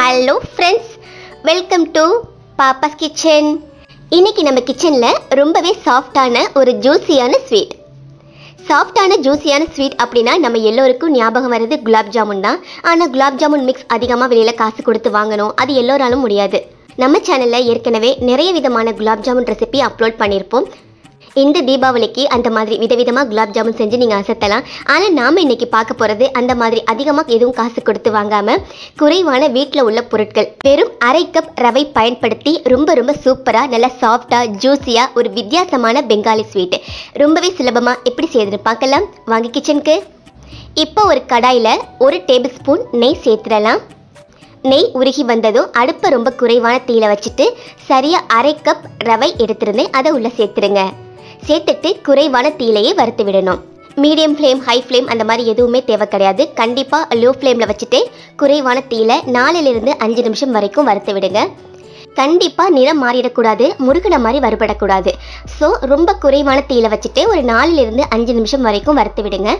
hello friends welcome to Pappa's kitchen இன்னைக்கு நம்ம கிச்சனில் ரொம்பவே சாஃப்டான ஒரு ஜூஸியான ஸ்வீட் சாஃப்டான ஜூஸியான ஸ்வீட் அப்படின்னா நம்ம எல்லோருக்கும் ஞாபகம் வருது குலாப் ஜாமுன் தான் ஆனால் குலாப் ஜாமுன் மிக்ஸ் அதிகமாக வெளியில் காசு கொடுத்து வாங்கணும் அது எல்லோராலும் முடியாது நம்ம சேனலில் ஏற்கனவே நிறைய விதமான குலாப் ஜாமுன் ரெசிபி அப்லோட் பண்ணியிருப்போம் இந்த தீபாவளிக்கு அந்த மாதிரி விதவிதமாக குலாப் ஜாமுன் செஞ்சு நீங்கள் அசத்தலாம் ஆனால் நாம் இன்னைக்கு பார்க்க போகிறது அந்த மாதிரி அதிகமாக எதுவும் காசு கொடுத்து வாங்காமல் குறைவான வீட்டில் உள்ள பொருட்கள் வெறும் அரை கப் ரவை பயன்படுத்தி ரொம்ப ரொம்ப சூப்பராக நல்லா சாஃப்டாக ஜூஸியாக ஒரு வித்தியாசமான பெங்காலி ஸ்வீட் ரொம்பவே சுலபமாக எப்படி செய்யுதுன்னு பார்க்கலாம் வாங்க கிச்சனுக்கு இப்போ ஒரு கடாயில் ஒரு டேபிள் ஸ்பூன் நெய் சேர்த்துடலாம் நெய் உருகி வந்ததும் அடுப்பை ரொம்ப குறைவான தீயில வச்சுட்டு சரியாக அரை கப் ரவை எடுத்திருந்தேன் அதை உள்ளே சேர்த்துருங்க சேர்த்துட்டு குறைவான தீயிலையே வறுத்து விடணும் மீடியம் ஃப்ளேம் ஹை ஃப்ளேம் அந்த மாதிரி எதுவுமே தேவை கிடையாது கண்டிப்பாக லோ ஃப்ளேமில் வச்சுட்டு குறைவான தீயில நாலுலேருந்து அஞ்சு நிமிஷம் வரைக்கும் வறுத்து விடுங்க கண்டிப்பாக நிறம் மாறிடக்கூடாது முருகனை மாதிரி வறுபடக்கூடாது ஸோ ரொம்ப குறைவான தீயில வச்சுட்டு ஒரு நாலுலேருந்து அஞ்சு நிமிஷம் வரைக்கும் வறுத்து விடுங்க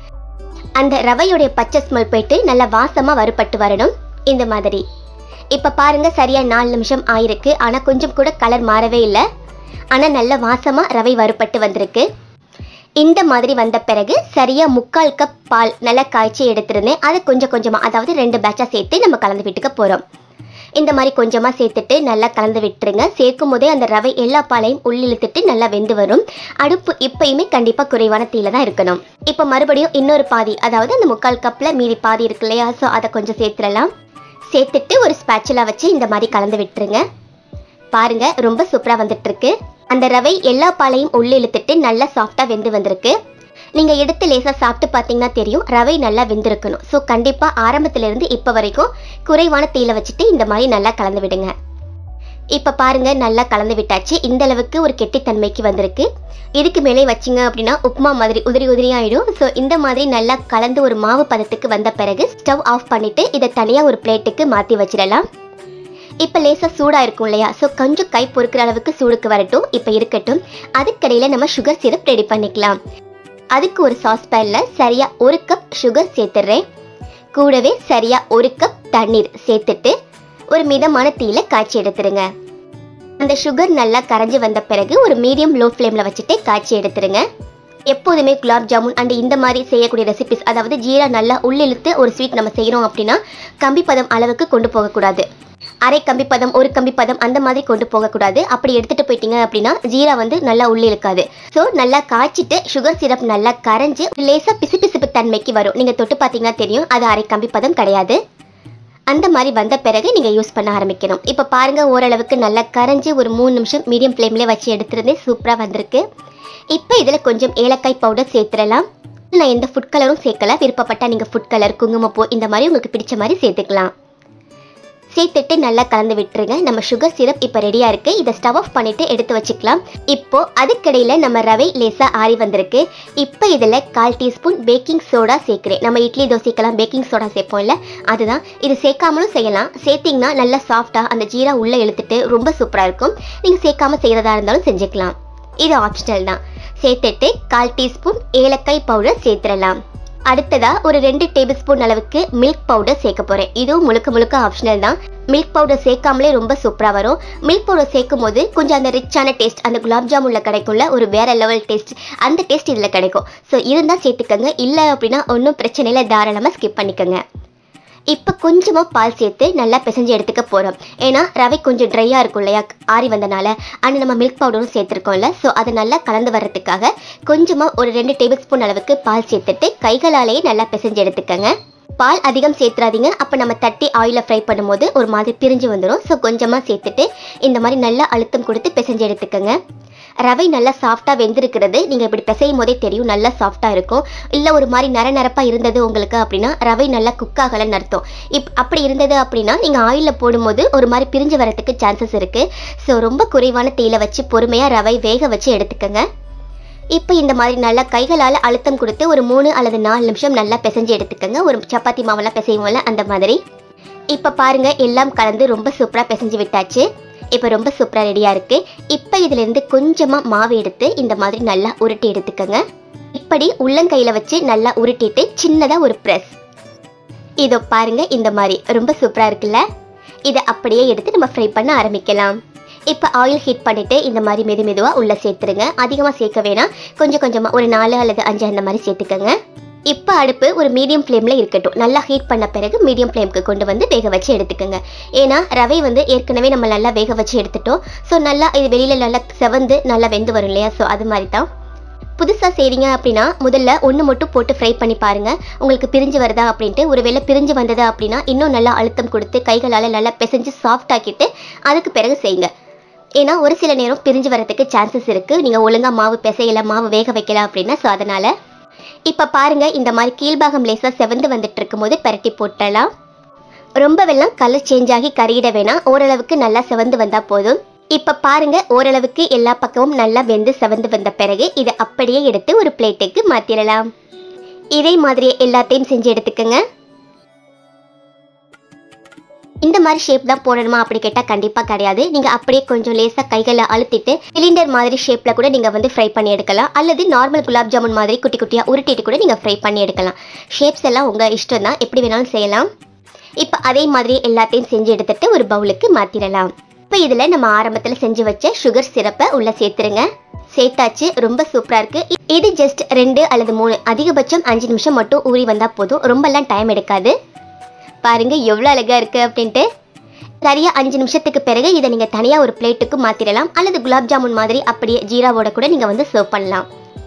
அந்த ரவையுடைய பச்சை ஸ்மெல் போயிட்டு நல்லா வாசமாக வறுபட்டு வரணும் இந்த மாதிரி இப்போ பாருங்க சரியா நாலு நிமிஷம் ஆயிருக்கு ஆனால் கொஞ்சம் கூட கலர் மாறவே இல்லை ஆனால் நல்ல வாசமாக ரவை வறுபட்டு வந்திருக்கு இந்த மாதிரி வந்த பிறகு சரியா முக்கால் கப் பால் நல்லா காய்ச்சி எடுத்திருந்தேன் அதை கொஞ்சம் கொஞ்சமாக அதாவது ரெண்டு பேட்சாக சேர்த்து நம்ம கலந்து விட்டுக்க போகிறோம் இந்த மாதிரி கொஞ்சமாக சேர்த்துட்டு நல்லா கலந்து விட்டுருங்க சேர்க்கும் போதே அந்த ரவை எல்லா பாலையும் உள்ளிழுத்துட்டு நல்லா வெந்து வரும் அடுப்பு இப்பயுமே கண்டிப்பாக குறைவான தீயில தான் இருக்கணும் இப்போ மறுபடியும் இன்னொரு பாதி அதாவது அந்த முக்கால் கப்பில் மீதி பாதி இருக்கு இல்லையா ஸோ அதை கொஞ்சம் சேர்த்துடலாம் சேர்த்துட்டு ஒரு ஸ்பேச்சுலா வச்சு இந்த மாதிரி கலந்து விட்டுருங்க பாருங்க ரொம்ப சூப்பராக வந்துட்டு இருக்கு அந்த ரவை எல்லா பாலையும் உள்ளே இழுத்துட்டு நல்லா சாஃப்டாக வெந்து வந்திருக்கு நீங்கள் எடுத்து லேசாக சாப்பிட்டு பார்த்தீங்கன்னா தெரியும் ரவை நல்லா வெந்திருக்கணும் ஸோ கண்டிப்பாக ஆரம்பத்திலிருந்து இப்போ வரைக்கும் குறைவான தீயில வச்சுட்டு இந்த மாதிரி நல்லா கலந்து விடுங்க இப்போ பாருங்க நல்லா கலந்து விட்டாச்சு இந்த அளவுக்கு ஒரு கெட்டித்தன்மைக்கு வந்திருக்கு இதுக்கு மேலே வச்சிங்க அப்படின்னா உப்புமா மாதிரி உதிரி உதிரி ஆயிடும் ஸோ இந்த மாதிரி நல்லா கலந்து ஒரு மாவு பதத்துக்கு வந்த பிறகு ஸ்டவ் ஆஃப் பண்ணிட்டு இதை தனியாக ஒரு பிளேட்டுக்கு மாற்றி வச்சிடலாம் இப்போ லேசாக சூடாக இருக்கும் இல்லையா ஸோ கொஞ்சம் கை பொறுக்கிற அளவுக்கு சூடுக்கு வரட்டும் இப்போ இருக்கட்டும் அதுக்கடையில் நம்ம சுகர் சிரப் ரெடி பண்ணிக்கலாம் அதுக்கு ஒரு சாஸ்பேனில் சரியாக ஒரு கப் சுகர் சேர்த்துடுறேன் கூடவே சரியாக ஒரு கப் தண்ணீர் சேர்த்துட்டு ஒரு மிதமான தீயில காய்ச்சி எடுத்துருங்க அந்த சுகர் நல்லா கரைஞ்சி வந்த பிறகு ஒரு மீடியம் லோ ஃப்ளேமில் வச்சுட்டு காய்ச்சி எடுத்துருங்க எப்போதுமே குலாப் ஜாமுன் அண்ட் இந்த மாதிரி செய்யக்கூடிய ரெசிபிஸ் அதாவது ஜீரா நல்லா உள்ளிழுத்து ஒரு ஸ்வீட் நம்ம செய்கிறோம் அப்படின்னா கம்பி பதம் அளவுக்கு கொண்டு போகக்கூடாது அரை கம்பி பதம் ஒரு கம்பி பதம் அந்த மாதிரி கொண்டு போகக்கூடாது அப்படி எடுத்துட்டு போயிட்டீங்க அப்படின்னா ஜீரா வந்து நல்லா உள்ளே இழுக்காது ஸோ நல்லா காய்ச்சிட்டு சுகர் சிரப் நல்லா கரைஞ்சு லேசாக பிசுபிசுப்பு தன்மைக்கு வரும் நீங்கள் தொட்டு பார்த்தீங்கன்னா தெரியும் அது அரை கம்பி பதம் கிடையாது அந்த மாதிரி வந்த பிறகு நீங்கள் யூஸ் பண்ண ஆரம்பிக்கணும் இப்போ பாருங்கள் ஓரளவுக்கு நல்லா கரைஞ்சி ஒரு மூணு நிமிஷம் மீடியம் ஃப்ளேம்லேயே வச்சு எடுத்துருந்தேன் சூப்பராக வந்திருக்கு இப்போ இதில் கொஞ்சம் ஏலக்காய் பவுடர் சேர்த்துடலாம் நான் எந்த ஃபுட் கலரும் சேர்க்கல விருப்பப்பட்டால் நீங்கள் ஃபுட் கலர் குங்குமப்பூ இந்த மாதிரி உங்களுக்கு பிடிச்ச மாதிரி சேர்த்துக்கலாம் சேர்த்துட்டு நல்லா கலந்து விட்டுருங்க நம்ம சுகர் சிரப் இப்போ ரெடியாக இருக்குது இதை ஸ்டவ் ஆஃப் பண்ணிவிட்டு எடுத்து வச்சுக்கலாம் இப்போ அதுக்கிடையில் நம்ம ரவை லேசாக ஆறி வந்திருக்கு இப்போ இதில் கால் டீஸ்பூன் பேக்கிங் சோடா சேர்க்குறேன் நம்ம இட்லி தோசைக்கெல்லாம் பேக்கிங் சோடா சேர்ப்போம்ல அதுதான் இது சேர்க்காமலும் செய்யலாம் சேர்த்திங்கன்னா நல்லா சாஃப்டாக அந்த ஜீரா உள்ளே இழுத்துட்டு ரொம்ப சூப்பராக இருக்கும் நீங்கள் சேர்க்காம செய்கிறதா இருந்தாலும் செஞ்சுக்கலாம் இது ஆப்ஷனல் தான் சேர்த்துட்டு கால் டீஸ்பூன் ஏலக்காய் பவுடர் சேர்த்துடலாம் அடுத்ததா ஒரு ரெண்டு டேபிள் ஸ்பூன் அளவுக்கு மில்க் பவுடர் சேர்க்க போறேன் இதுவும் முழுக்க முழுக்க ஆப்ஷனல் தான் மில்க் பவுடர் சேர்க்காமலே ரொம்ப சூப்பராக வரும் மில்க் பவுடர் சேர்க்கும் போது கொஞ்சம் அந்த ரிச்சான டேஸ்ட் அந்த குலாப் ஜாமுன்ல கிடைக்கும்ல ஒரு வேற லெவல் டேஸ்ட் அந்த டேஸ்ட் இதில் கிடைக்கும் ஸோ இருந்தால் சேர்த்துக்கங்க இல்லை அப்படின்னா ஒன்றும் பிரச்சனை இல்லை தாராளமாக ஸ்கிப் பண்ணிக்கோங்க இப்போ கொஞ்சமாக பால் சேர்த்து நல்லா பிசைஞ்சு எடுத்துக்க போகிறோம் ஏன்னா ரவை கொஞ்சம் ட்ரையாக இருக்கும் இல்லையா ஆறி வந்தனால அண்ட் நம்ம மில்க் பவுடரும் சேர்த்துருக்கோம்ல ஸோ அதை நல்லா கலந்து வர்றதுக்காக கொஞ்சமாக ஒரு ரெண்டு டேபிள் ஸ்பூன் அளவுக்கு பால் சேர்த்துட்டு கைகளாலேயே நல்லா பிசைஞ்சு எடுத்துக்கங்க பால் அதிகம் சேர்த்துறாதீங்க அப்போ நம்ம தட்டி ஆயிலில் ஃப்ரை பண்ணும்போது ஒரு மாதிரி பிரிஞ்சு வந்துடும் ஸோ கொஞ்சமாக சேர்த்துட்டு இந்த மாதிரி நல்லா அழுத்தம் கொடுத்து பிசைஞ்சு எடுத்துக்கங்க ரவை நல்லா சாஃப்டாக வெந்திருக்கிறது நீங்கள் இப்படி பிசையும் போதே தெரியும் நல்லா சாஃப்டாக இருக்கும் இல்லை ஒரு மாதிரி நர நரப்பாக இருந்தது உங்களுக்கு அப்படின்னா ரவை நல்லா குக் ஆகலைன்னு அர்த்தம் இப் அப்படி இருந்தது அப்படின்னா நீங்கள் ஆயிலில் போடும்போது ஒரு மாதிரி பிரிஞ்சு வரதுக்கு சான்சஸ் இருக்குது ஸோ ரொம்ப குறைவான தீயில வச்சு பொறுமையாக ரவை வேக வச்சு எடுத்துக்கங்க இப்போ இந்த மாதிரி நல்லா கைகளால் அழுத்தம் கொடுத்து ஒரு மூணு அல்லது நாலு நிமிஷம் நல்லா பிசைஞ்சு எடுத்துக்கங்க ஒரு சப்பாத்தி மாவெல்லாம் பிசைவோம்ல அந்த மாதிரி இப்போ பாருங்க எல்லாம் கலந்து ரொம்ப சூப்பராக பிசைஞ்சு விட்டாச்சு இப்போ ரொம்ப சூப்பராக ரெடியாக இருக்குது இப்போ இதுலேருந்து கொஞ்சமாக மாவு எடுத்து இந்த மாதிரி நல்லா உருட்டி எடுத்துக்கோங்க இப்படி உள்ளங்கையில் வச்சு நல்லா உருட்டிட்டு சின்னதாக ஒரு ப்ரெஸ் இதோ பாருங்க இந்த மாதிரி ரொம்ப சூப்பராக இருக்குல்ல இதை அப்படியே எடுத்து நம்ம ஃப்ரை பண்ண ஆரம்பிக்கலாம் இப்போ ஆயில் ஹீட் பண்ணிட்டு இந்த மாதிரி மெது மெதுவாக உள்ளே சேர்த்துருங்க அதிகமாக சேர்க்க வேணாம் கொஞ்சம் கொஞ்சமாக ஒரு நாலு அல்லது அஞ்சு அந்த மாதிரி சேர்த்துக்கோங்க இப்போ அடுப்பு ஒரு மீடியம் ஃப்ளேமில் இருக்கட்டும் நல்லா ஹீட் பண்ண பிறகு மீடியம் ஃப்ளேமுக்கு கொண்டு வந்து வேக வச்சு எடுத்துக்கோங்க ஏன்னா ரவை வந்து ஏற்கனவே நம்ம நல்லா வேக வச்சு எடுத்துட்டோம் ஸோ நல்லா இது வெளியில் நல்லா செவந்து நல்லா வெந்து வரும் இல்லையா ஸோ அது மாதிரி தான் புதுசாக செய்கிறீங்க அப்படின்னா முதல்ல ஒன்று மட்டும் போட்டு ஃப்ரை பண்ணி பாருங்கள் உங்களுக்கு பிரிஞ்சு வருதா அப்படின்ட்டு ஒருவேளை பிரிஞ்சு வந்ததா அப்படின்னா இன்னும் நல்லா அழுத்தம் கொடுத்து கைகளால் நல்லா பிசைஞ்சு சாஃப்ட் ஆக்கிட்டு அதுக்கு பிறகு செய்யுங்க ஏன்னா ஒரு சில நேரம் பிரிஞ்சு வரதுக்கு சான்சஸ் இருக்குது நீங்கள் ஒழுங்காக மாவு பிசையல மாவு வேக வைக்கல அப்படின்னா ஸோ அதனால் இப்போ பாருங்க இந்த மாதிரி கீழ்பாகம் லேசாக செவந்து வந்துட்டு இருக்கும்போது பரட்டி போட்டலாம் ரொம்ப வெள்ளம் கலர் சேஞ்ச் ஆகி கறியிட வேணாம் ஓரளவுக்கு நல்லா செவந்து வந்தால் போதும் இப்போ பாருங்க ஓரளவுக்கு எல்லா பக்கமும் நல்லா வெந்து செவந்து வந்த பிறகு இதை அப்படியே எடுத்து ஒரு பிளேட்டுக்கு மாற்றிடலாம் இதே மாதிரியே எல்லாத்தையும் செஞ்சு எடுத்துக்கோங்க இந்த மாதிரி ஷேப் தான் போடணுமா அப்படி கேட்டால் கண்டிப்பாக கிடையாது நீங்கள் அப்படியே கொஞ்சம் லேசாக கைகளை அழுத்திட்டு சிலிண்டர் மாதிரி ஷேப்பில் கூட நீங்கள் வந்து ஃப்ரை பண்ணி எடுக்கலாம் அல்லது நார்மல் குலாப் ஜாமுன் மாதிரி குட்டி குட்டியாக உருட்டிட்டு கூட நீங்கள் ஃப்ரை பண்ணி எடுக்கலாம் ஷேப்ஸ் எல்லாம் உங்கள் இஷ்டம் தான் எப்படி வேணாலும் செய்யலாம் இப்போ அதே மாதிரி எல்லாத்தையும் செஞ்சு எடுத்துட்டு ஒரு பவுலுக்கு மாற்றிடலாம் இப்போ இதில் நம்ம ஆரம்பத்தில் செஞ்சு வச்ச சுகர் சிரப்பை உள்ளே சேர்த்துருங்க சேர்த்தாச்சு ரொம்ப சூப்பராக இருக்குது இது ஜஸ்ட் ரெண்டு அல்லது மூணு அதிகபட்சம் அஞ்சு நிமிஷம் மட்டும் ஊறி வந்தால் போதும் ரொம்பலாம் டைம் எடுக்காது பாருங்க எவ்வளோ அழகா இருக்கு அப்படின்ட்டு சரியா அஞ்சு நிமிஷத்துக்கு பிறகு இதை நீங்க தனியா ஒரு பிளேட்டுக்கு மாத்திடலாம் அல்லது குலாப் ஜாமுன் மாதிரி அப்படியே ஜீராவோட கூட நீங்க வந்து சர்வ் பண்ணலாம்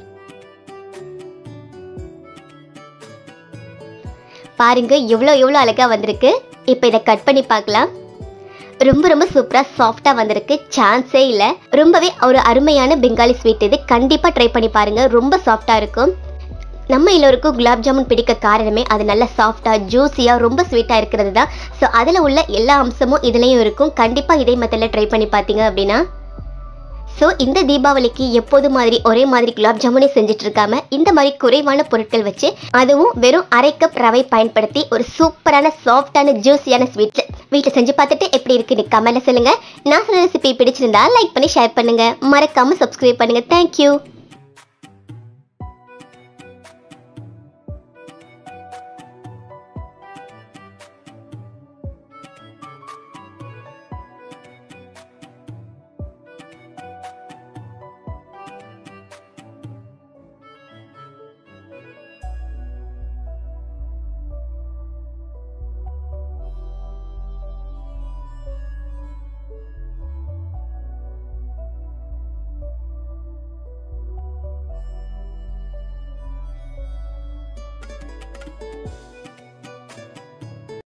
பாருங்க எவ்வளோ எவ்வளோ அழகா வந்திருக்கு இப்போ இதை கட் பண்ணி பார்க்கலாம் ரொம்ப ரொம்ப சூப்பராக சாஃப்டாக வந்திருக்கு சான்ஸே இல்லை ரொம்பவே ஒரு அருமையான பெங்காலி ஸ்வீட் இது கண்டிப்பாக ட்ரை பண்ணி பாருங்க ரொம்ப சாஃப்டாக இருக்கும் நம்ம எல்லோருக்கும் குலாப் ஜாமுன் பிடிக்க காரணமே அது நல்ல சாஃப்டாக ஜூஸியாக ரொம்ப ஸ்வீட்டாக இருக்கிறது தான் ஸோ அதில் உள்ள எல்லா அம்சமும் இதுலேயும் இருக்கும் கண்டிப்பாக இதே மெத்தடில் ட்ரை பண்ணி பார்த்தீங்க அப்படின்னா ஸோ இந்த தீபாவளிக்கு எப்போது மாதிரி ஒரே மாதிரி குலாப் ஜாமுனே செஞ்சுட்டு இருக்காம இந்த மாதிரி குறைவான பொருட்கள் வச்சு அதுவும் வெறும் அரை கப் ரவை பயன்படுத்தி ஒரு சூப்பரான சாஃப்டான ஜூஸியான ஸ்வீட் வீட்டில் செஞ்சு பார்த்துட்டு எப்படி இருக்குன்னு கமெண்ட்ல சொல்லுங்க நான் சொன்ன ரெசிபி பிடிச்சிருந்தா லைக் பண்ணி ஷேர் பண்ணுங்க மறக்காம சப்ஸ்கிரைப் பண்ணுங்க தேங்க்யூ